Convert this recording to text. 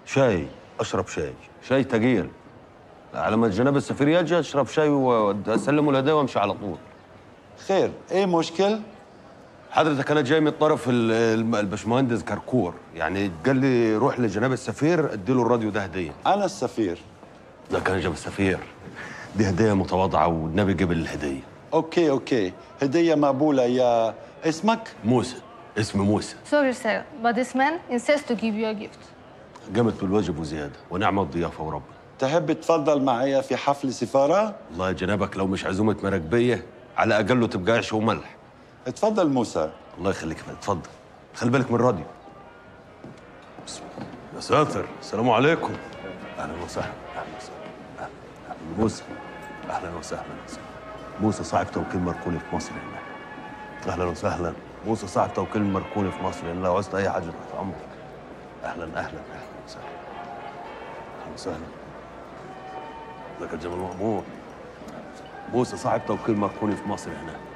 شاي اشرب شاي شاي تقيل على ما جناب السفير يجي اشرب شاي واسلمه الهدايا وامشي على طول خير ايه مشكل حضرتك انا جاي من طرف ال- الم- البشمهندس كركور يعني قال لي روح لجناب السفير اديله الراديو ده هديه انا السفير ده كان جناب السفير دي هديه متواضعه والنبي قبل الهديه اوكي اوكي هديه مقبوله يا اسمك موسى اسم موسى Sorry, sir, but this man insists to give you a gift. قامت بالواجب وزياده ونعم الضيافه وربنا تحب تفضل معي في حفل سفاره والله جنابك لو مش عزومه مراكبيه على اقله تبقى عيش وملح تفضل موسى الله يخليك يا فندم اتفضل خلي بالك من الراديو بسم الله يا ساتر السلام عليكم اهلا وسهلا اهلا وسهلا اهلا أهلاً. موسى اهلا وسهلا موسى صاحب توكيل مركوني في مصر هنا اهلا وسهلا موسى صاحب توكيل مركوني في مصر هنا لو عوزت اي حاجه تحت امرك اهلا اهلا اهلا وسهلا اهلا وسهلا ازيك يا جمال مأمور موسى صاحب توكيل مركوني في مصر هنا